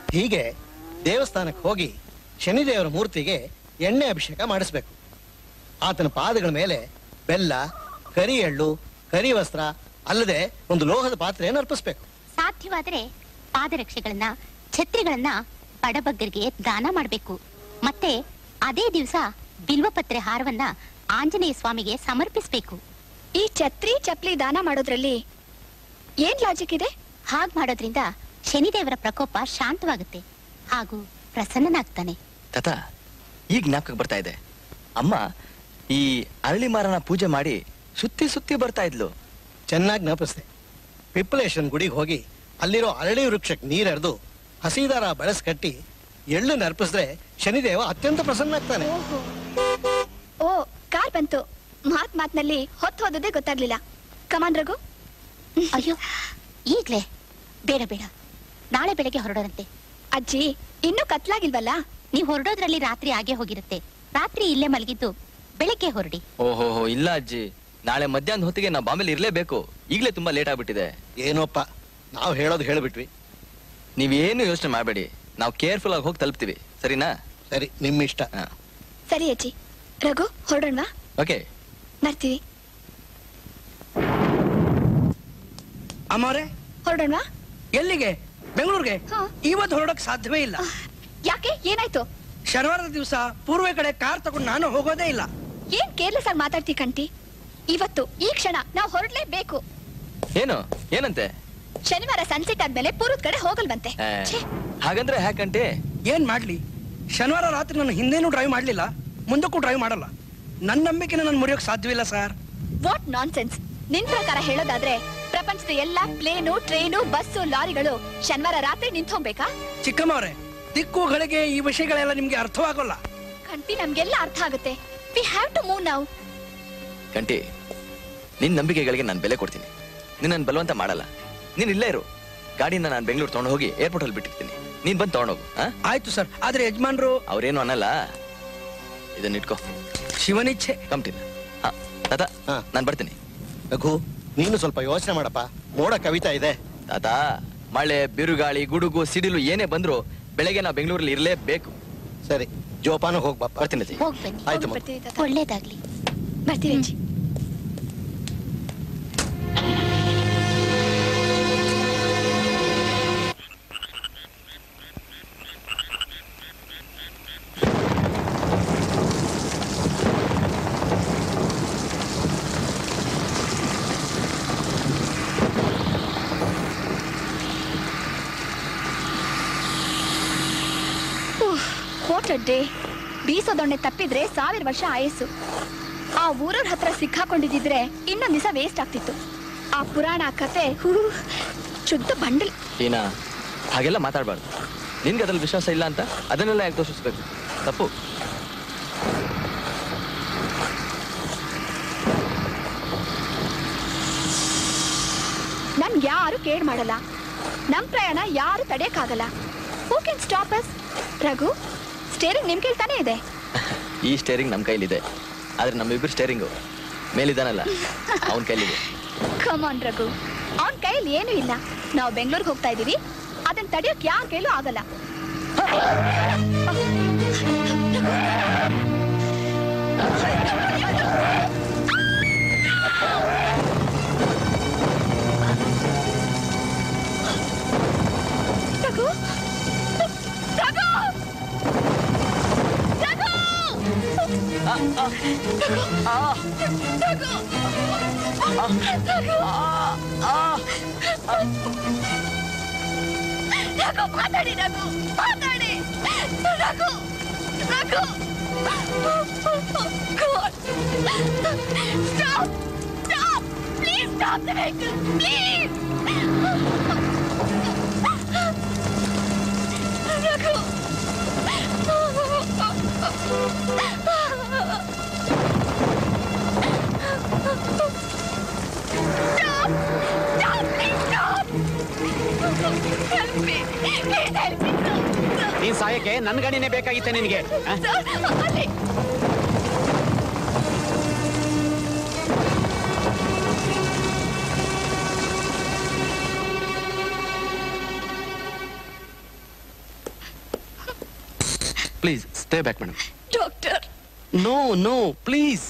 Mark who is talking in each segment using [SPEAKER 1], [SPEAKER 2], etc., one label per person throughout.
[SPEAKER 1] ಹೀಗೆ ದೇವಸ್ಥಾನಕ್ಕೆ ಹೋಗಿ ಶನಿದೇವರ ಮೂರ್ತಿಗೆ ಎಣ್ಣೆ ಅಭಿಷೇಕ ಮಾಡಿಸ್ಬೇಕು ಆತನ ಪಾದಗಳ ಮೇಲೆ ಬೆಲ್ಲ ಕರಿ ಎಳ್ಳು ಕರಿ ವಸ್ತ್ರ ಅಲ್ಲದೆ ಒಂದು ಲೋಹದ ಪಾತ್ರೆಯನ್ನು ಅರ್ಪಿಸ್ಬೇಕು
[SPEAKER 2] ಸಾಧ್ಯವಾದರೆ ಪಾದರಕ್ಷೆಗಳನ್ನ ಛತ್ರಿಗಳನ್ನ ಬಡಬಗ್ಗರಿಗೆ ದಾನ ಮಾಡಬೇಕು ಮತ್ತೆ ಅದೇ ದಿವಸ ಬಿಲ್ವಪತ್ರೆ ಹಾರವನ್ನ ಆಂಜನೇಯ ಸ್ವಾಮಿಗೆ ಸಮರ್ಪಿಸಬೇಕು
[SPEAKER 3] ಈ ಛತ್ರಿ ಚಪ್ಲಿ ದಾನ ಮಾಡೋದ್ರಲ್ಲಿ ಏನ್ ಲಾಜಿಕ್ ಇದೆ
[SPEAKER 2] ಹಾಗ್ ಮಾಡೋದ್ರಿಂದ ಶನಿದೇವರ ಪ್ರಕೋಪ ಶಾಂತವಾಗುತ್ತೆ ಹಾಗೂ ಪ್ರಸನ್ನನಾಗ್ತಾನೆ
[SPEAKER 4] ತಾತ ಈಗ ಜ್ಞಾಪಕ ಬರ್ತಾ ಇದೆ ಅಮ್ಮ ಈ ಅರಳಿ ಮರನ ಪೂಜೆ ಮಾಡಿ ಸುತ್ತಿ ಸುತ್ತಿ ಬರ್ತಾ ಇದ್ಲು
[SPEAKER 1] ಚೆನ್ನಾಗಿ ಜ್ಞಾಪಿಸ್ದೆ ಪಿಪ್ಪಲೇಶ್ವರನ್ ಗುಡಿಗೆ ಹೋಗಿ ಅಲ್ಲಿರೋ ಅರಳಿ ವೃಕ್ಷಕ್ಕೆ ನೀರೆರೆದು ಹಸಿದಾರ ಬೆಳೆಸ್ ಕಟ್ಟಿ ಎಳ್ಳು ನರ್ಪಿಸಿದ್ರೆ ಶನಿದೇವ ಅತ್ಯಂತ ಪ್ರಸನ್ನಾಗ್ತಾನೆ
[SPEAKER 3] ಓ ಕಾರ್ ಬಂತು ಮಾತ್ ಮಾತ್ನಲ್ಲಿ ಹೊತ್ತು ಹೋದದೇ ಗೊತ್ತಾಗ್ಲಿಲ್ಲ ಕಮಾನ್ ರಘು
[SPEAKER 2] ಅಯ್ಯೋ ಈಗ್ಲೇ ಬೇಡ ಬೇಡ ನಾಳೆ ಬೆಳಗ್ಗೆ ಹೊರಡೋರಂತೆ
[SPEAKER 3] ಅಜ್ಜಿ ಇನ್ನೂ ಕತ್ಲಾಗಿಲ್ವಲ್ಲ
[SPEAKER 2] ನೀವು ಹೊರಡೋದ್ರಲ್ಲಿ ರಾತ್ರಿ ಆಗೇ ಹೋಗಿರುತ್ತೆ ರಾತ್ರಿ ಇಲ್ಲೇ ಮಲಗಿದ್ದು ಬೆಳಗ್ಗೆ ಹೊರಡಿ
[SPEAKER 4] ಓಹೋ ಇಲ್ಲ ಅಜ್ಜಿ ನಾಳೆ ಮಧ್ಯಾಹ್ನ ಹೊತ್ತಿಗೆ ನಾ ಬಾಂಬೆಲಿ ಇರ್ಲೇಬೇಕು ಈಗಲೇ ತುಂಬಾ ಲೇಟ್ ಆಗ್ಬಿಟ್ಟಿದೆ
[SPEAKER 1] ಏನೋಪ್ಪ ನಾವು ಹೇಳೋದು ಹೇಳ್ಬಿಟ್ವಿ
[SPEAKER 4] ನೀವೇನು ಯೋಚನೆ ಮಾಡಬೇಡಿ ನಾವು ಕೇರ್ಫುಲ್ ಆಗಿ ಹೋಗಿ ತಲುಪ್ತೀವಿ ಸರಿನಾ
[SPEAKER 1] ಸರಿ ನಿಮ್ಮ ಇಷ್ಟ
[SPEAKER 3] ಸರಿ ಅಜ್ಜಿ ರಘು ಹೊರಡೋಣವಾ
[SPEAKER 4] ಓಕೆ
[SPEAKER 3] ಬರ್ತೀವಿ
[SPEAKER 5] ಅಮ್ಮವ್ರೆ
[SPEAKER 3] ಹೊರಡೋಣವಾ
[SPEAKER 5] ಎಲ್ಲಿಗೆ ಬೆಂಗಳೂರಿಗೆ
[SPEAKER 3] ಹಾ.
[SPEAKER 5] ಇವತ್ತು ಹೊರಡಕ್ ಸಾಧ್ಯವೇ ಇಲ್ಲ
[SPEAKER 3] ಯಾಕೆ ಏನಾಯ್ತು
[SPEAKER 5] ಶನಿವಾರದ ದಿವಸ ಪೂರ್ವ ಕಡೆ ಕಾರ್ ತಗೊಂಡು ನಾನು ಹೋಗೋದೇ ಇಲ್ಲ
[SPEAKER 3] ಏನ್ ಕೇರ್ಲೆಸ್ ಆಗಿ ಮಾತಾಡ್ತಿ ಕಂಟಿ ಇವತ್ತು ಈ ಕ್ಷಣ ನಾವು ಹೊರಡ್ಲೇಬೇಕು
[SPEAKER 4] ಏನು ಏನಂತೆ
[SPEAKER 3] ಶನಿವಾರ ಸನ್ಸೆಟ್ ಆದ್ಮೇಲೆ ಪೂರ್ವದ ಕಡೆ ಹೋಗಲ್ವಂತೆ
[SPEAKER 4] ಏ,
[SPEAKER 3] ಛೇ,
[SPEAKER 4] ಹಾಗಂದ್ರೆ ಹ್ಯಾಕಂటే
[SPEAKER 5] ಏನ್ ಮಾಡ್ಲಿ ಶನಿವಾರ ರಾತ್ರಿ ನಾನು ಹಿಂದೇನೂ ಡ್ರೈವ್ ಮಾಡ್ಲಿಲ್ಲ ಮುಂದಕ್ಕೂ ಡ್ರೈವ್ ಮಾಡಲ್ಲ ನನ್ನ ನಂಬಿಕೆನ ನಾನು ಮುರಿಯೋಕ್ ಸಾಧ್ಯವಿಲ್ಲ ಸರ್
[SPEAKER 3] ವಾಟ್ ನಾನ್ ಸೆನ್ಸ್ ನಿನ್ ಪ್ರಕಾರ ಹೇಳೋದಾದ್ರೆ ಪ್ರಪಂಚದ ಎಲ್ಲಾ ಪ್ಲೇನು ಟ್ರೈನು ಬಸ್ಸು ಲಾರಿಗಳು ಶನಿವಾರ ರಾತ್ರಿ ನಿಂತ್ ಹೋಗ್ಬೇಕಾ
[SPEAKER 5] ಚಿಕ್ಕಮ್ಮವ್ರೆ ದಿಕ್ಕುಗಳಿಗೆ ಈ ವಿಷಯಗಳೆಲ್ಲ ನಿಮ್ಗೆ ಅರ್ಥವಾಗೋಲ್ಲ
[SPEAKER 3] ಕಂಟಿ ನಮ್ಗೆಲ್ಲ ಅರ್ಥ ಆಗುತ್ತೆ we have to move now
[SPEAKER 4] ಕಂಟಿ ನಿನ್ ನಂಬಿಕೆಗಳಿಗೆ ನಾನು ಬೆಲೆ ಕೊಡ್ತೀನಿ ನೀನ್ ನನ್ ಬಲವಂತ ಮಾಡಲ್ಲ ನೀನ್ ಇಲ್ಲೇ ಇರು ಗಾಡಿನ ನಾನು ಬೆಂಗಳೂರು ತಗೊಂಡು ಹೋಗಿ ಏರ್ಪೋರ್ಟ್ ಅಲ್ಲಿ ಬಿಟ್ಟಿರ್ತೀನಿ ನೀನ್ ಬಂದು ತಗೊಂಡೋಗು ಆ
[SPEAKER 5] ಆಯ್ತು ಸರ್ ಆದ್ರೆ ಯಜಮಾನ್ರು
[SPEAKER 4] ಅವ್ರೇನು ಅನ್ನಲ್ಲ ಇದನ್ನ ಇಟ್ಕೋ
[SPEAKER 5] ಶಿವನಿಚ್ಛೆ
[SPEAKER 4] ಕಂಪ್ಟಿನ ಹಾ ತಾತ
[SPEAKER 1] ಹಾ.
[SPEAKER 4] ನಾನು ಬರ್ತೀನಿ
[SPEAKER 1] ರಘು ನೀನು ಸ್ವಲ್ಪ ಯೋಚನೆ ಮಾಡಪ್ಪ ಮೋಡ ಕವಿತಾ ಇದೆ
[SPEAKER 4] ತಾತ ಮಳೆ ಬಿರುಗಾಳಿ ಗುಡುಗು ಸಿಡಿಲು ಏನೇ ಬಂದ್ರು ಬೆಳಗ್ಗೆ ನಾವು ಬೆಂಗಳೂರಲ್ಲಿ ಇರಲೇಬೇಕು
[SPEAKER 1] ಸರಿ ಜೋಪಾನ ಹೋಗ್ಬಪ್ಪ
[SPEAKER 4] ಬರ್ತೀನಿ ಅಜ್ಜಿ.
[SPEAKER 2] ಹೋಗ್ ಬನ್ನಿ
[SPEAKER 1] ಆಯ್ತು ಮಗು.
[SPEAKER 3] ಬರ್ತೀವಿ ತಾತ.
[SPEAKER 2] ಒಳ್ಳೇದಾಗ್ಲಿ
[SPEAKER 3] ಬರ್ತೀವಿ ಅಜ್ಜಿ ವಾಟ್ ಡೇ ಬೀಸೋದೊಣ್ಣೆ ತಪ್ಪಿದ್ರೆ ಸಾವಿರ ವರ್ಷ ಆಯಸ್ಸು ಆ ಊರವ್ರ ಹತ್ರ ಸಿಕ್ಕಾಕೊಂಡಿದ್ದಿದ್ರೆ ಇನ್ನೊಂದ್ ದಿವಸ ವೇಸ್ಟ್ ಆಗ್ತಿತ್ತು ಆ ಪುರಾಣ ಕತೆ ಹೂ ಶುದ್ಧ ಬಂಡಲ್
[SPEAKER 4] ಟೀನಾ ಹಾಗೆಲ್ಲ ಮಾತಾಡಬಾರ್ದು ನಿನ್ಗೆ ಅದ್ರಲ್ಲಿ ವಿಶ್ವಾಸ ಇಲ್ಲ ಅಂತ ಅದನ್ನೆಲ್ಲ ಯಾಕೆ ತೋರಿಸ್ಬೇಕು ತಪ್ಪು
[SPEAKER 3] ನನ್ ಯಾರು ಕೇಳ್ ಮಾಡಲ್ಲ ನಮ್ ಪ್ರಯಾಣ ಯಾರು ತಡೆಯಕ್ಕಾಗಲ್ಲ who can stop us Raghu steering ನಿಮ್ ಕೇಳ್ತಾನೆ ಇದೆ
[SPEAKER 4] ಈ ಸ್ಟೇರಿಂಗ್ ನಮ್ಮ ಕೈಲಿದೆ ಆದ್ರೆ ನಮ್ಮಿಬ್ಬರು ಸ್ಟೇರಿಂಗು ಮೇಲಿದ್ದಾನಲ್ಲ ಅವನ ಕೈಲಿದೆ
[SPEAKER 3] ಕಮ್ ಆನ್ ರಘು ಅವನ್ ಕೈಯಲ್ಲಿ ಏನೂ ಇಲ್ಲ ನಾವು ಬೆಂಗಳೂರಿಗೆ ಹೋಗ್ತಾ ಇದೀವಿ ಅದನ್ನ ತಡೆಯೋಕ್ ಯಾರ ಕೈಲೂ ಆಗಲ್ಲ ರಘು ರಘು ರಘು ರಘು ಮಾತಾಡಿ ರಘು ಮಾತಾಡಿ Raghu Raghu God. Stop! Stop! Please stop the vehicle! Please! Raghu Stop! Stop! Please stop! Help me! Please help me!
[SPEAKER 6] ನೀನ್ ಸಾಯಕ್ಕೆ ನನ್ ಗಾಡಿನೇ ಬೇಕಾಗಿತ್ತೆ ನಿನಗೆ ಆ?
[SPEAKER 3] Sir, ಅಲ್ಲಿ
[SPEAKER 7] please stay back madam
[SPEAKER 3] doctor
[SPEAKER 7] no no please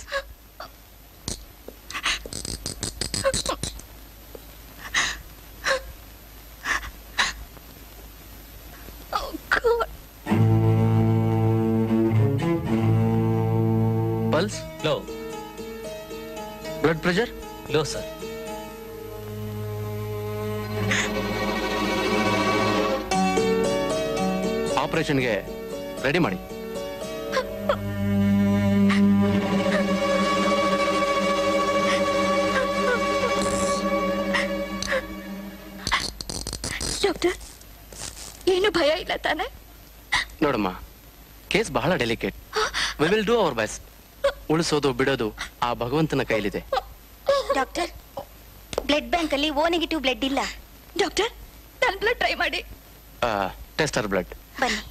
[SPEAKER 7] pulse
[SPEAKER 6] low
[SPEAKER 7] blood pressure
[SPEAKER 6] low sir
[SPEAKER 7] ಆಪರೇಷನ್ಗೆ ready ಮಾಡಿ
[SPEAKER 3] doctor ಏನು ಭಯ ಇಲ್ಲ ತಾನೆ
[SPEAKER 7] ನೋಡಮ್ಮ ಕೇಸ್ ಬಹಳ delicate we will do our best ಉಳಿಸೋದು ಬಿಡೋದು ಆ ಭಗವಂತನ ಕೈಲಿದೆ
[SPEAKER 2] ಡಾಕ್ಟರ್ ಬ್ಲಡ್ ಬ್ಯಾಂಕ್ ಅಲ್ಲಿ ಓ ನೆಗೆಟಿವ್ ಬ್ಲಡ್ ಇಲ್ಲ
[SPEAKER 3] ಡಾಕ್ಟರ್ ನನ್ನ ಬ್ಲಡ್ ಟ್ರೈ ಮಾಡಿ
[SPEAKER 7] ಟೆಸ್ಟರ್ ಬ್ಲಡ್
[SPEAKER 2] ಬನ್ನಿ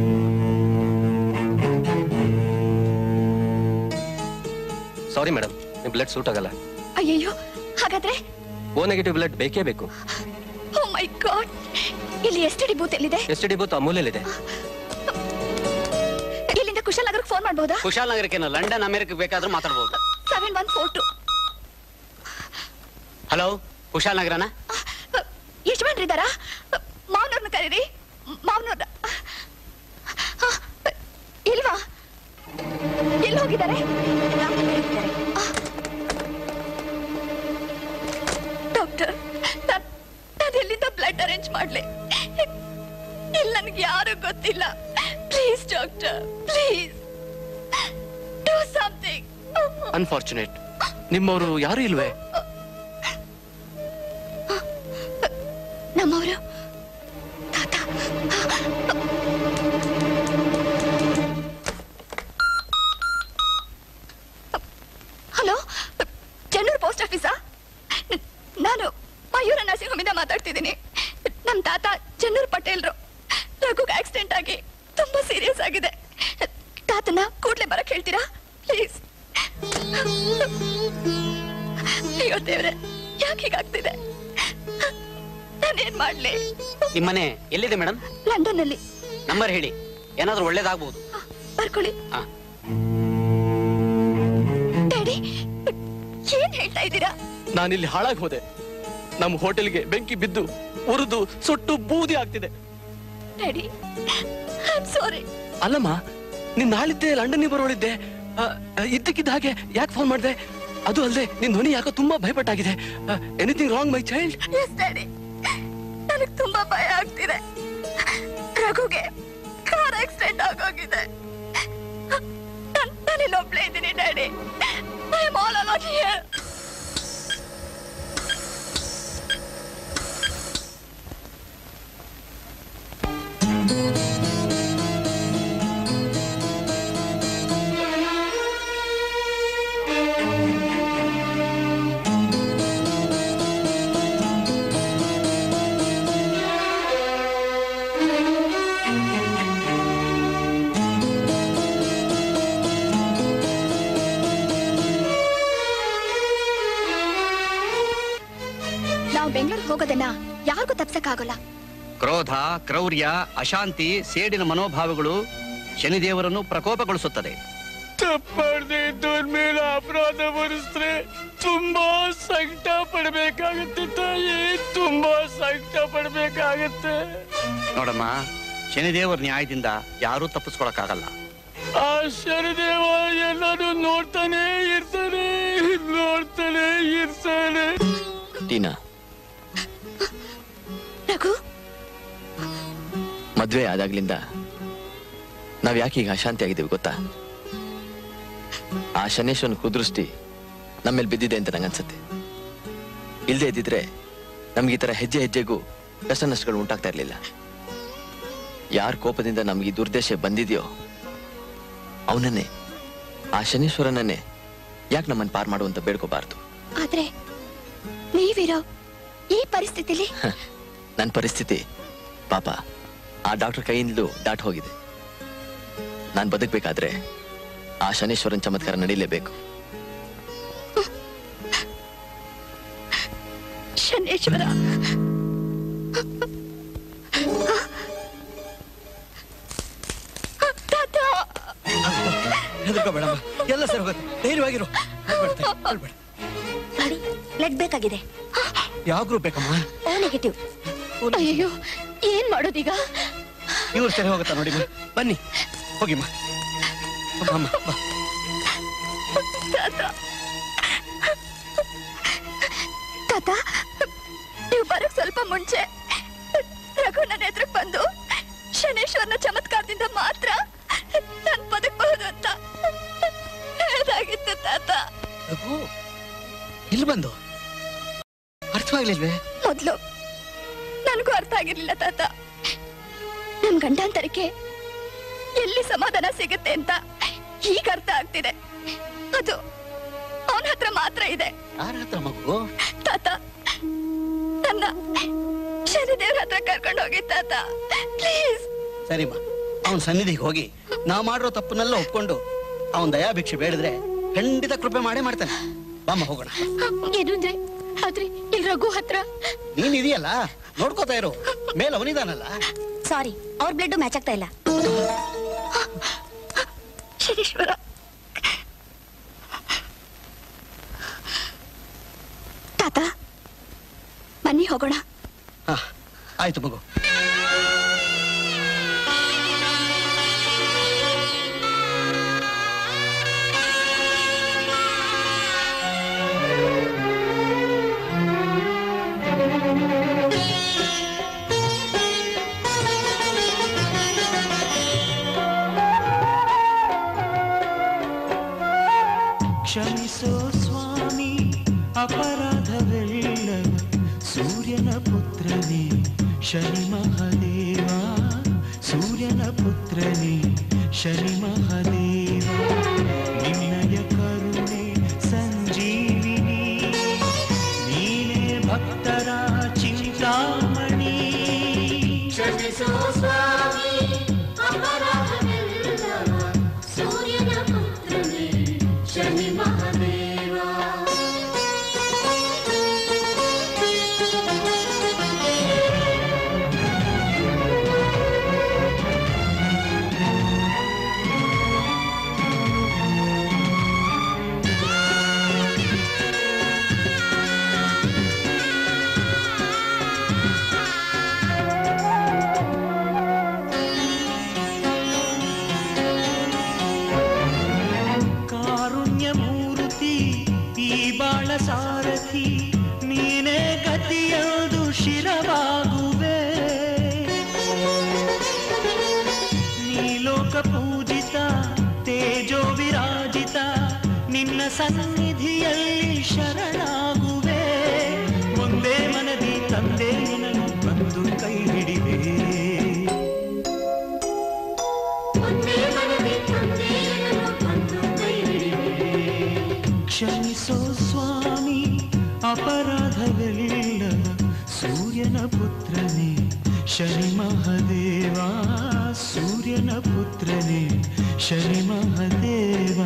[SPEAKER 7] ಸಾರಿ ಮೇಡಮ್ ನಿಮ್ಮ ಬ್ಲಡ್ ಸೂಟ್ ಆಗಲ್ಲ
[SPEAKER 3] ಅಯ್ಯಯ್ಯೋ ಹಾಗಾದ್ರೆ
[SPEAKER 7] ಓ ನೆಗೆಟಿವ್ ಬ್ಲಡ್ ಬೇಕೇ ಬೇಕು
[SPEAKER 3] ಓ ಮೈ ಗಾಡ್ ಇಲ್ಲಿ ಎಷ್ಟು ಡಿ ಬೂತ್ ಎಲ್ಲಿದೆ
[SPEAKER 7] ಎಷ್ಟು ಡಿ ಬೂತ್ ಅಮೂಲ್ಯಲ್ಲಿದೆ
[SPEAKER 3] ಇಲ್ಲಿಂದ ಕುಶಾಲನಗರಕ್ಕೆ ಫೋನ್ ಮಾಡಬಹುದಾ
[SPEAKER 6] ಕುಶಾಲ್ ನಗರಕ್ಕೆ ಲಂಡನ್ ಅಮೆರಿಕ ಬೇಕಾದ್ರೂ ಮಾತಾಡ್ಬೋದು
[SPEAKER 3] seven one four two
[SPEAKER 6] hello Kushal ನಗರನ
[SPEAKER 3] ಎಷ್ಟು ಮಂದಿ ಇದ್ದಾರಾ ಮಾವನವ್ರನ್ನ ಕರೀರಿ ಮಾವನವ್ರ ಇಲ್ವಾ ಎಲ್ಲಿ ಹೋಗಿದ್ದಾರೆ ಡಾಕ್ಟರ್ ನಾನು ಎಲ್ಲಿಂದ ಬ್ಲಡ್ ಅರೇಂಜ್ ಮಾಡ್ಲಿ ಇಲ್ಲಿ ನನಗೆ ಯಾರು ಗೊತ್ತಿಲ್ಲ please doctor please do something
[SPEAKER 7] unfortunate ನಿಮ್ಮವರು ಯಾರು ಇಲ್ವೇ
[SPEAKER 3] ನಮ್ಮವರು ತಾತ ಹಲೋ ಚೆನ್ನೂರು ಪೋಸ್ಟ್ ಆಫೀಸಾ ನ- ನಾನು ಮಯೂರ ನರ್ಸಿಂಗ್ ಹೋಮಿಂದ ಮಾತಾಡ್ತಿದ್ದೀನಿ ನಮ್ಮ ತಾತ ಚೆನ್ನೂರು ಪಟೇಲ್ರು ರಘುಗೆ ಆಕ್ಸಿಡೆಂಟ್ ಆಗಿ ತುಂಬಾ ಸೀರಿಯಸ್ ಆಗಿದೆ ತಾತನ ಕೂಡ್ಲೆ ಬರಕ್ ಹೇಳ್ತೀರಾ ಪ್ಲೀಸ್ ಅಯ್ಯೋ ದೇವ್ರೆ ಯಾಕೆ ಹೀಗಾಗ್ತಿದೆ ನಾನೇನ್ ಮಾಡ್ಲಿ
[SPEAKER 6] ನಿಮ್ಮನೆ ಎಲ್ಲಿದೆ ಮೇಡಮ್
[SPEAKER 3] ಲಂಡನ್ ಅಲ್ಲಿ
[SPEAKER 6] ನಂಬರ್ ಹೇಳಿ ಏನಾದ್ರೂ ಒಳ್ಳೇದಾಗ್ಬೋದು
[SPEAKER 3] ಬರ್ಕೊಳ್ಳಿ
[SPEAKER 6] ಹಾ.
[SPEAKER 3] ಡ್ಯಾಡಿ ಏನ್ ಹೇಳ್ತಾ ಇದ್ದೀರಾ
[SPEAKER 7] ನಾನಿಲ್ಲಿ ಹಾಳಾಗಿ ಹೋದೆ ನಮ್ಮ ಹೋಟೆಲ್ಗೆ ಬೆಂಕಿ ಬಿದ್ದು ಉರಿದು ಸುಟ್ಟು ಬೂದಿ ಆಗ್ತಿದೆ
[SPEAKER 3] ಡ್ಯಾಡಿ ಐ ಸಾರಿ
[SPEAKER 7] ಅಲ್ಲಮ್ಮ ನೀನ್ ನಾಳಿದ್ದೆ ಲಂಡನ್ಗೆ ಬರೋಳಿದ್ದೆ ಆ, ಆ, ಇದ್ದಕ್ಕಿದ್ದ ಹಾಗೆ ಯಾಕೆ ಫೋನ್ ಮಾಡಿದೆ ಅದು ಅಲ್ಲದೆ ನಿನ್ ಧ್ವನಿ ಯಾಕೋ ತುಂಬಾ ಭಯಪಟ್ಟಾಗಿದೆ anything wrong my child
[SPEAKER 3] yes daddy ನನಗೆ ತುಂಬಾ ಭಯ ಆಗ್ತಿದೆ ರಘುಗೆ ಕಾರ್ ಆಕ್ಸಿಡೆಂಟ್ ಆಗೋಗಿದೆ ನಾನ್- ನಾನಿಲ್ಲಿ ಒಬ್ಳೇ ಇದ್ದೀನಿ daddy I am all alone here ನಾವು ಬೆಂಗಳೂರಿಗೆ ಹೋಗೋದನ್ನ ಯಾರಿಗೂ ತಪ್ಸಕ್ಕಾಗಲ್ಲ
[SPEAKER 8] ಕ್ರೋಧ ಕ್ರೌರ್ಯ ಅಶಾಂತಿ ಸೇಡಿನ ಮನೋಭಾವಗಳು ಶನಿದೇವರನ್ನು ಪ್ರಕೋಪಗೊಳಿಸುತ್ತದೆ
[SPEAKER 7] ತಪ್ಪಾಡ್ದೆ ಮೇಲೆ ಅಪರಾಧ ಬರೆಸಿದ್ರೆ ತುಂಬಾ ಸಂಕಟ ಪಡ್ಬೇಕಾಗತ್ತೆ ತಾಯಿ ತುಂಬಾ ಸಂಕಟ ಪಡ್ಬೇಕಾಗತ್ತೆ
[SPEAKER 8] ನೋಡಮ್ಮ ಶನಿದೇವರ ನ್ಯಾಯದಿಂದ ಯಾರೂ ತಪ್ಪಿಸ್ಕೊಳಕ್ಕಾಗಲ್ಲ
[SPEAKER 7] ಆ ಶನಿದೇವ ಎಲ್ಲರೂ ನೋಡ್ತಾನೆ ಇರ್ತಾನೆ ನೋಡ್ತಾನೆ ಇರ್ತಾನೆ ಟೀನಾ
[SPEAKER 3] ರಘು
[SPEAKER 4] ಮದ್ವೆ ಆದಾಗ್ಲಿಂದ ನಾವ್ ಯಾಕೆ ಈಗ ಅಶಾಂತಿ ಆಗಿದ್ದೀವಿ ಗೊತ್ತಾ ಆ ಶನೇಶ್ವರನ ಕುದೃಷ್ಟಿ ನಮ್ಮೇಲೆ ಬಿದ್ದಿದೆ ಅಂತ ನಂಗನ್ಸುತ್ತೆ ಇಲ್ದೇ ಇದ್ದಿದ್ರೆ ನಮ್ಗೆ ಈ ತರ ಹೆಜ್ಜೆ ಹೆಜ್ಜೆಗೂ ಕಷ್ಟ ನಷ್ಟಗಳು ಉಂಟಾಗ್ತಾ ಇರ್ಲಿಲ್ಲ ಯಾರ ಕೋಪದಿಂದ ನಮ್ಗೆ ಈ ದುರ್ದೇಶ ಬಂದಿದೆಯೋ ಅವನನ್ನೇ ಆ ಶನೀಶ್ವರನನ್ನೇ ಯಾಕೆ ನಮ್ಮನ್ನು ಪಾರ್ ಮಾಡುವಂತ ಬೇಡ್ಕೋಬಾರ್ದು
[SPEAKER 3] ಆದ್ರೆ ನೀವಿರೋ ಈ ಪರಿಸ್ಥಿತಿಲಿ
[SPEAKER 4] ನನ್ನ ಪರಿಸ್ಥಿತಿ ಪಾಪ ಆ ಡಾಕ್ಟರ್ ಕೈಯಿಂದಲೂ ದಾಟ್ ಹೋಗಿದೆ ನಾನು ಬದುಕಬೇಕಾದ್ರೆ ಆ ಶನೇಶ್ವರನ್ ಚಮತ್ಕಾರ ನಡೀಲೇಬೇಕು
[SPEAKER 3] ಶನೇಶ್ವರ ತಾತ
[SPEAKER 1] ಹೆದರ್ಕೋಬೇಡಮ್ಮ ಎಲ್ಲ ಸರಿ ಹೋಗುತ್ತೆ ಧೈರ್ಯವಾಗಿರು ಅಳ್ಬೇಡ, ಅಳ್ಬೇಡ.
[SPEAKER 9] ಗಾಡಿ ಬ್ಲಡ್ ಬೇಕಾಗಿದೆ
[SPEAKER 1] ಯಾವ ಗ್ರೂಪ್ ಬೇಕಮ್ಮ
[SPEAKER 9] ಓ ನೆಗೆಟಿವ್
[SPEAKER 3] ಅಯ್ಯೋ ಏನ್ ಮಾಡೋದೀಗ
[SPEAKER 1] ಇವ್ರು ಸರಿ ಹೋಗುತ್ತಾ ನೋಡಿ ಬನ್ನಿ ಹೋಗಿಮ್ಮ ಅಮ್ಮ ಬಾ
[SPEAKER 3] ತಾತ ತಾತ ನೀವು ಬರೋಕ್ ಸ್ವಲ್ಪ ಮುಂಚೆ ರಘು ನನ್ನ ಎದುರಿಗೆ ಬಂದು ಶನೇಶ್ವರನ ಚಮತ್ಕಾರದಿಂದ ಮಾತ್ರ ನನ್ ಬದುಕಬಹುದು ಅಂತ ಹೇಳ್ದಾಗಿತ್ತು ತಾತ
[SPEAKER 1] ರಘು ಇಲ್ಲಿ ಬಂದು ಅರ್ಥವಾಗ್ಲಿಲ್ವೇ
[SPEAKER 3] ಮೊದ್ಲು ನನಗೂ ಅರ್ಥ ಆಗಿರ್ಲಿಲ್ಲ ತಾತ ನಮ್ ಗಂಡಾಂತರಕ್ಕೆ ಎಲ್ಲಿ ಸಮಾಧಾನ ಸಿಗುತ್ತೆ ಅಂತ ಈಗ ಅರ್ಥ ಆಗ್ತಿದೆ ಅದು ಅವನ ಹತ್ರ ಮಾತ್ರ ಇದೆ
[SPEAKER 1] ಯಾರ ಹತ್ರ ಮಗು
[SPEAKER 3] ತಾತ ನನ್ನ ಶನಿದೇವ್ರ ಹತ್ರ ಕರ್ಕೊಂಡು ಹೋಗಿ ತಾತ ಪ್ಲೀಸ್
[SPEAKER 1] ಸರಿಮ್ಮ ಅವನ ಸನ್ನಿಧಿಗೆ ಹೋಗಿ ನಾವು ಮಾಡಿರೋ ತಪ್ಪನ್ನೆಲ್ಲ ಒಪ್ಕೊಂಡು ಅವನ್ ದಯಾಭಿಕ್ಷೆ ಬೇಡಿದ್ರೆ ಖಂಡಿತ ಕೃಪೆ ಮಾಡೇ ಮಾಡ್ತಾನೆ ಬಾಮ್ಮ ಹೋಗೋಣ
[SPEAKER 2] ಏನು ಅಂದ್ರೆ ಆದ್ರೆ ಇಲ್ಲಿ ರಘು ಹತ್ರ
[SPEAKER 1] ನೀನ್ ಇದೆಯಲ್ಲ ನೋಡ್ಕೋತಾ ಇರು ಮೇಲೆ ಅವನಿದಾನಲ್ಲ
[SPEAKER 9] ಸಾರಿ ಅವ್ರ ಬ್ಲಡ್ ಮ್ಯಾಚ್ ಆಗ್ತಾ ಇಲ್ಲ
[SPEAKER 3] ಶನೀಶ್ವರ ತಾತ ಬನ್ನಿ ಹೋಗೋಣ
[SPEAKER 1] ಹಾ ಆಯ್ತು ಮಗು
[SPEAKER 10] ಕ್ಷಮಿಸೋ ಸ್ವಾಮಿ ಅಪರಾಧವೆಲ್ಲ ಸೂರ್ಯನ ಪುತ್ರನೇ ಶನಿ ಮಹದೇವ ಸೂರ್ಯನ ಪುತ್ರನೇ ಶನಿ ಮಹದೇವ ನಿನ್ನಯ ಕರುಣೆ ಸಂಜೀವಿನಿ ನೀನೇ ಭಕ್ತರ ಚಿಂತಾಮಣಿ
[SPEAKER 11] ಕ್ಷಮಿಸೋ ಸ್ವಾಮಿ ಅಪರಾಧವೆಲ್ಲ ಸೂರ್ಯನ ಪುತ್ರನೇ ಶನಿ ಮಹಾದೇವ
[SPEAKER 10] ಕಾರುಣ್ಯ ಮೂರ್ತಿ ಈ ಬಾಳ ಸಾರಥಿ ನೀನೇ ಗತಿಯದು ಶಿರವಾಗುವೆ ನೀ ಲೋಕ ಪೂಜಿತ ತೇಜೋ ವಿರಾಜಿತ ನಿನ್ನ ಸನ್ನಿಧಿಯಲ್ಲಿ ಶರಣಾಗುವೆ ಒಂದೇ ಮನದಿ ತಂದೆ ನಿನನು ಬಂದು ಕೈ ಹಿಡಿವೆ
[SPEAKER 11] ಒಂದೇ ಮನದಿ ತಂದೆಯನ್ನು ಬಂದು ಕೈ ಹಿಡಿವೆ
[SPEAKER 10] ಕ್ಷಮಿಸೋ ಸ್ವಾಮಿ ಅಪರಾಧವೆಲ್ಲ ಸೂರ್ಯನ ಪುತ್ರನೇ ಶನಿ ಮಹದೇವ ಸೂರ್ಯನ ಪುತ್ರನೇ ಶನಿ ಮಹದೇವ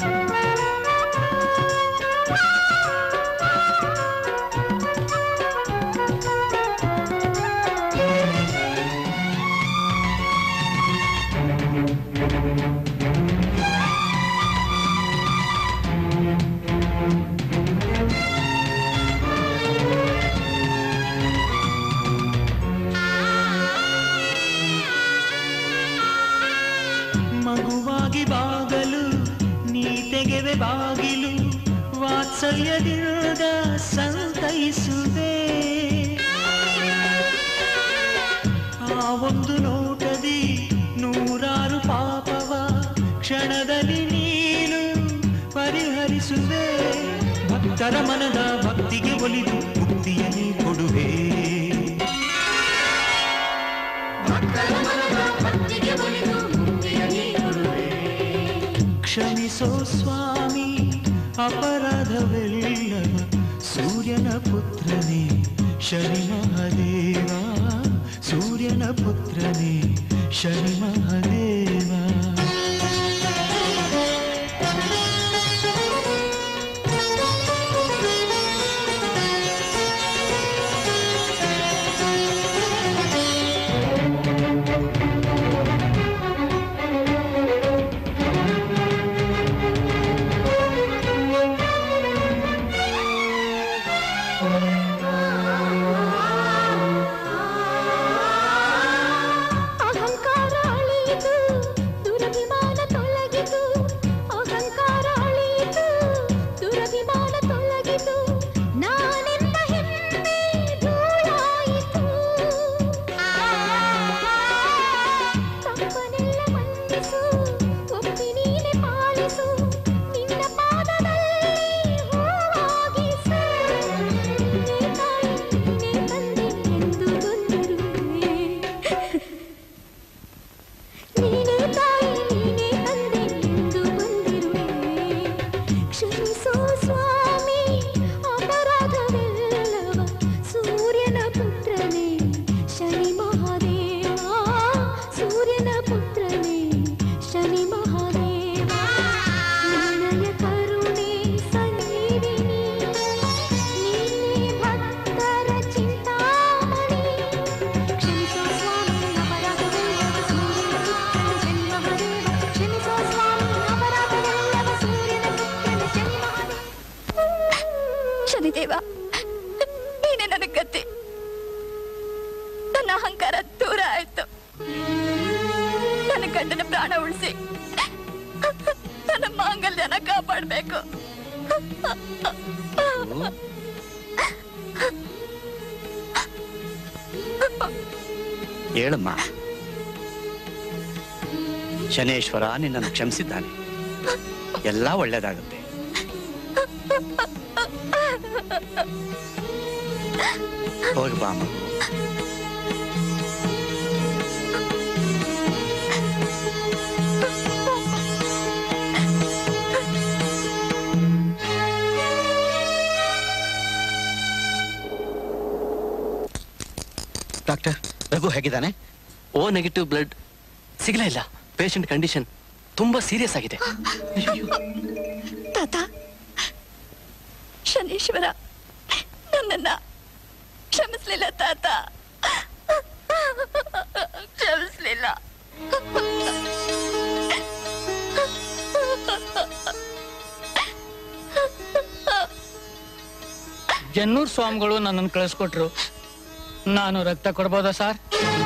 [SPEAKER 10] ಮಗುವಾಗಿ ಬಾಗಲು ನೀ ತೆಗೆವೆ ಬಾಗಿಲು ವಾತ್ಸಲ್ಯದಿಂದ ಸಂತೈಸುವೆ ಆ ಒಂದು ನೋಟದಿ ನೂರಾರು ಪಾಪವ ಕ್ಷಣದಲ್ಲಿ ನೀನು ಪರಿಹರಿಸುವೆ ಭಕ್ತರ ಮನದ ಭಕ್ತಿಗೆ ಒಲಿದು ಮುಕ್ತಿಯನ್ನೇ ಕೊಡುವೆ
[SPEAKER 11] ಭಕ್ತಿಗೆ ಒಲಿದು ಮುಕ್ತಿಯನ್ನೇ ಕೊಡುವೆ
[SPEAKER 10] ಕ್ಷಮಿಸೋ ಸ್ವಾಮಿ ಅಪರಾಧವೆಲ್ಲ ಸೂರ್ಯನ ಪುತ್ರನೇ ಶನಿ ಮಹದೇವ ಸೂರ್ಯನ ಪುತ್ರನೇ ಶನಿ ಮಹದೇವ
[SPEAKER 11] ನೀನೇ ತಾಯಿ ನೀನೇ ತಂದೆ ಎಂದು ಬಂದಿರುವೆ ಕ್ಷಮಿಸೋ ಸ್ವಾಮಿ ಅಪರಾಧವೆಲ್ಲವ ಸೂರ್ಯನ ಪುತ್ರನೇ ಶನಿ ಮಹಾದೇವ ಸೂರ್ಯನ ಪುತ್ರನೇ ಶನಿ ಮಹಾದೇವ ನಿನ್ನಯ ಕರುಣೆ ಸಂಜೀವಿನಿ ನೀನೇ ಭಕ್ತರ ಚಿಂತಾಮಣಿ ಕ್ಷಮಿಸೋ ಸ್ವಾಮಿ ಅಪರಾಧವೆಲ್ಲವ ಸೂರ್ಯನ ಪುತ್ರನೇ ಶನಿ ಮಹಾದೇವ ಕ್ಷಮಿಸೋ ಸ್ವಾಮಿ ಅಪರಾಧವೆಲ್ಲವ ಸೂರ್ಯನ ಪುತ್ರನೇ ಶನಿ ಮಹಾದೇವ
[SPEAKER 3] ಶನಿದೇವ ನೀನೇ ನನಗೆ ಗತಿ ನನ್ನ ಅಹಂಕಾರ ದೂರ ಆಯ್ತು ನನ್ನ ಗಂಡನ ಪ್ರಾಣ ಉಳಿಸಿ ನನ್ನ ಮಾಂಗಲ್ಯನ ಕಾಪಾಡ್ಬೇಕು
[SPEAKER 8] ಹೇಳಮ್ಮ ಶನೇಶ್ವರ ನಿನ್ನನ್ನು ಕ್ಷಮಿಸಿದ್ದಾನೆ ಎಲ್ಲ ಒಳ್ಳೇದಾಗುತ್ತೆ ಹೋಗಿ ಬಾ ಮಗು
[SPEAKER 1] ಡಾಕ್ಟರ್ ರಘು ಹೇಗಿದ್ದಾನೆ
[SPEAKER 7] ಓ ನೆಗೆಟಿವ್ ಬ್ಲಡ್ ಸಿಗಲೇ ಇಲ್ಲ ಪೇಷಂಟ್ ಕಂಡೀಷನ್ ತುಂಬಾ ಸೀರಿಯಸ್ ಆಗಿದೆ
[SPEAKER 3] ತಾತ ಶನೀಶ್ವರ ನನ್ನನ್ನ ಕ್ಷಮಿಸ್ಲಿಲ್ಲ ತಾತ ಕ್ಷಮಿಸ್ಲಿಲ್ಲ
[SPEAKER 12] ಜನ್ನೂರ್ ಸ್ವಾಮಿಗಳು ನನ್ನನ್ನು ಕಳಿಸ್ಕೊಟ್ರು ನಾನು ರಕ್ತ ಕೊಡ್ಬೋದಾ ಸರ್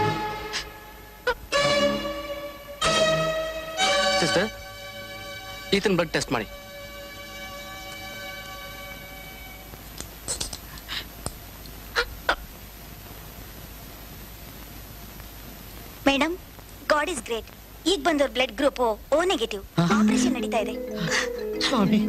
[SPEAKER 7] ಸಿಸ್ಟರ್ ಈತನ್ ಬ್ಲಡ್ ಟೆಸ್ಟ್ ಮಾಡಿ
[SPEAKER 9] ಮೇಡಮ್ ಗಾಡ್ ಇಸ್ ಗ್ರೇಟ್ ಈಗ ಬಂದವ್ರ blood group O negative operation ನಡೀತಾ ಇದೆ
[SPEAKER 1] ಸ್ವಾಮಿ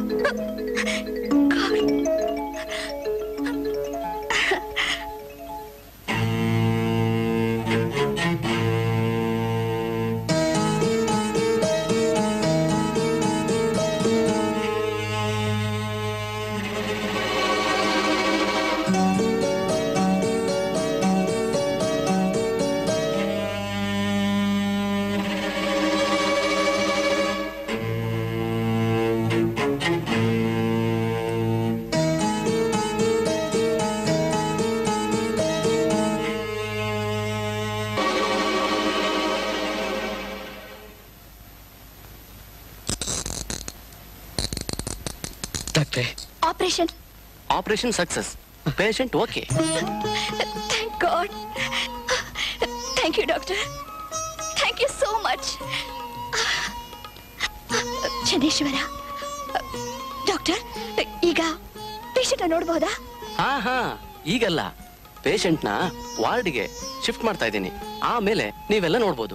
[SPEAKER 1] ಡಾಕ್ಟ್ರೆ
[SPEAKER 3] operation
[SPEAKER 7] operation success patient okay
[SPEAKER 3] thank God thank you doctor thank you so much Shaneshwara doctor ಈಗ ಪೇಷಂಟ್ ನೋಡ್ಬೋದಾ
[SPEAKER 7] ಹಾ ಹಾ ಈಗಲ್ಲ ಪೇಷಂಟ್ ನ ವಾರ್ಡ್ಗೆ ಶಿಫ್ಟ್ ಮಾಡ್ತಾ ಇದ್ದೀನಿ ಆಮೇಲೆ ನೀವೆಲ್ಲ ನೋಡ್ಬೋದು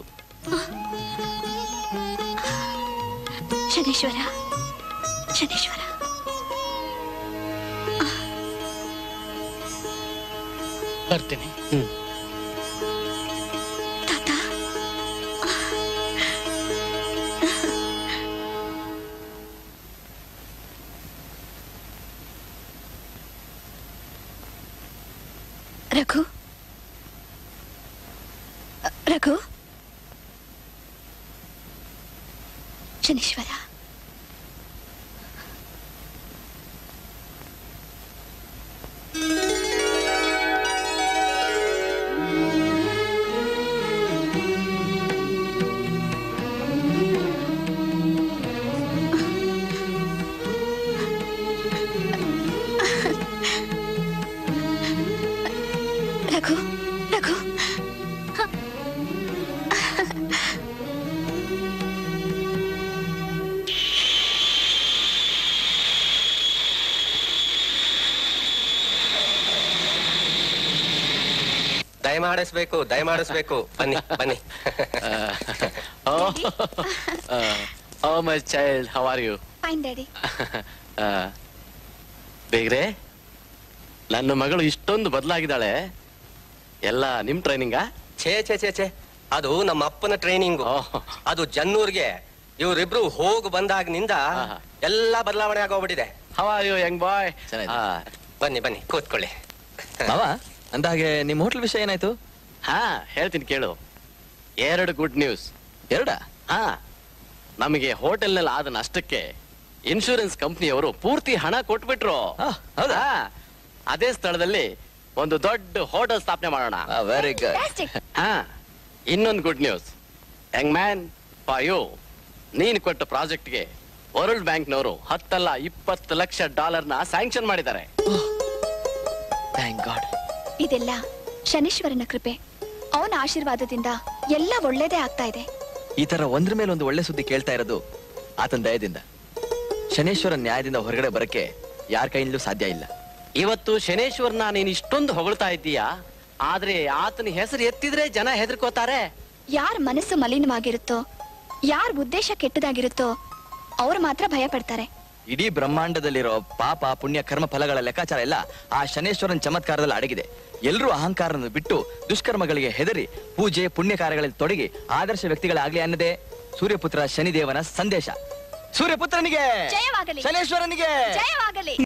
[SPEAKER 3] ಶನೇಶ್ವರ ಶನೇಶ್ವರ
[SPEAKER 12] ಬರ್ತೀನಿ
[SPEAKER 3] ತಾತ ರಘು ರಘು ಶನೀಶ್ವರ ರಘು ರಘು
[SPEAKER 13] ದಯಮಾಡಿಸ್ಬೇಕು ದಯಮಾಡಿಸ್ಬೇಕು ಬನ್ನಿ ಬನ್ನಿ
[SPEAKER 7] oh my child how are you
[SPEAKER 3] fine daddy
[SPEAKER 7] ಬೇಗ್ರೆ ನನ್ನ ಮಗಳು ಇಷ್ಟೊಂದು ಬದಲಾಗಿದ್ದಾಳೆ ಎಲ್ಲ ನಿಮ್ ಟ್ರೈನಿಂಗಾ
[SPEAKER 13] ಛೇ ಛೇ ಛೇ ಛೇ ಅದು ನಮ್ಮ ಅಪ್ಪನ ಟ್ರೈನಿಂಗ್ ಅದು ಜನ್ನೂರ್ಗೆ ಇವ್ರಿಬ್ರು ಹೋಗಿ ಬಂದಾಗಿನಿಂದ ಎಲ್ಲ ಬದಲಾವಣೆ ಆಗೋಗ್ಬಿಟ್ಟಿದೆ
[SPEAKER 7] ಹವ ಯು ಯಂಗ್ ಬಾಯ್
[SPEAKER 13] ಬನ್ನಿ ಬನ್ನಿ ಕೂತ್ಕೊಳ್ಳಿ
[SPEAKER 4] ಮಾವ ಅಂದಾಗೆ ನಿಮ್ಮ ಹೋಟ್ಲ್ ವಿಷಯ ಏನಾಯ್ತು
[SPEAKER 7] ಹಾ ಹೇಳ್ತೀನಿ ಕೇಳು ಎರಡು ಗುಡ್ ನ್ಯೂಸ್
[SPEAKER 4] ಎರಡ
[SPEAKER 7] ಹಾ ನಮಗೆ ಹೋಟೆಲ್ನಲ್ಲಿ ಆದ ನಷ್ಟಕ್ಕೆ ಇನ್ಶೂರೆನ್ಸ್ ಕಂಪ್ನಿಯವರು ಪೂರ್ತಿ ಹಣ ಕೊಟ್ಬಿಟ್ರು ಹೌದಾ ಅದೇ ಸ್ಥಳದಲ್ಲಿ ಒಂದು ದೊಡ್ಡ ಹೋಟೆಲ್ ಸ್ಥಾಪನೆ ಮಾಡೋಣ
[SPEAKER 4] ವೆರಿ ಗುಡ್
[SPEAKER 7] ಹಾ ಇನ್ನೊಂದು good news young man for you ನೀನು ಕೊಟ್ಟ ಪ್ರಾಜೆಕ್ಟ್ಗೆ ವರ್ಲ್ಡ್ ಬ್ಯಾಂಕ್ನವರು ಹತ್ತಲ್ಲ ಇಪ್ಪತ್ತು ಲಕ್ಷ ಡಾಲರ್ನ ಸ್ಯಾಂಕ್ಷನ್ ಮಾಡಿದ್ದಾರೆ
[SPEAKER 4] ಥ್ಯಾಂಕ್ ಗಾಡ್
[SPEAKER 3] ಇದೆಲ್ಲ ಶನೀಶ್ವರನ ಕೃಪೆ ಅವನ ಆಶೀರ್ವಾದದಿಂದ ಎಲ್ಲ ಒಳ್ಳೇದೇ ಆಗ್ತಾ ಇದೆ
[SPEAKER 4] ಈ ತರ ಒಂದ್ರ ಮೇಲೆ ಒಂದು ಒಳ್ಳೆ ಸುದ್ದಿ ಕೇಳ್ತಾ ಇರೋದು ಆತನ ದಯದಿಂದ ಶನೇಶ್ವರ ನ್ಯಾಯದಿಂದ ಹೊರಗಡೆ ಬರಕ್ಕೆ ಯಾರ ಕೈಯಿಂದಲೂ ಸಾಧ್ಯ ಇಲ್ಲ
[SPEAKER 7] ಇವತ್ತು ಶನೇಶ್ವರ್ನ ನೀನು ಇಷ್ಟೊಂದು ಹೊಗಳ್ತಾ ಇದ್ದೀಯಾ ಆದ್ರೆ ಆತನ ಹೆಸರು ಎತ್ತಿದ್ರೆ ಜನ ಹೆದರ್ಕೋತಾರೆ
[SPEAKER 3] ಯಾರ ಮನಸ್ಸು ಮಲಿನವಾಗಿರುತ್ತೋ ಯಾರ ಉದ್ದೇಶ ಕೆಟ್ಟದಾಗಿರುತ್ತೋ ಅವ್ರು ಮಾತ್ರ ಭಯ ಪಡ್ತಾರೆ
[SPEAKER 4] ಇಡೀ ಬ್ರಹ್ಮಾಂಡದಲ್ಲಿರೋ ಪಾಪ ಪುಣ್ಯ ಕರ್ಮ ಫಲಗಳ ಲೆಕ್ಕಾಚಾರ ಎಲ್ಲ ಆ ಶನೇಶ್ವರನ್ ಚಮತ್ಕಾರದಲ್ಲಿ ಅಡಗಿದೆ ಎಲ್ಲರೂ ಅಹಂಕಾರವನ್ನು ಬಿಟ್ಟು ದುಷ್ಕರ್ಮಗಳಿಗೆ ಹೆದರಿ ಪೂಜೆ ಪುಣ್ಯ ಕಾರ್ಯಗಳಲ್ಲಿ ತೊಡಗಿ ಆದರ್ಶ ವ್ಯಕ್ತಿಗಳಾಗ್ಲಿ ಅನ್ನದೇ ಸೂರ್ಯಪುತ್ರ ಶನಿದೇವನ ಸಂದೇಶ ಸೂರ್ಯಪುತ್ರನಿಗೆ
[SPEAKER 3] ಜಯವಾಗಲಿ
[SPEAKER 4] ಶನೇಶ್ವರನಿಗೆ
[SPEAKER 3] ಜಯವಾಗಲಿ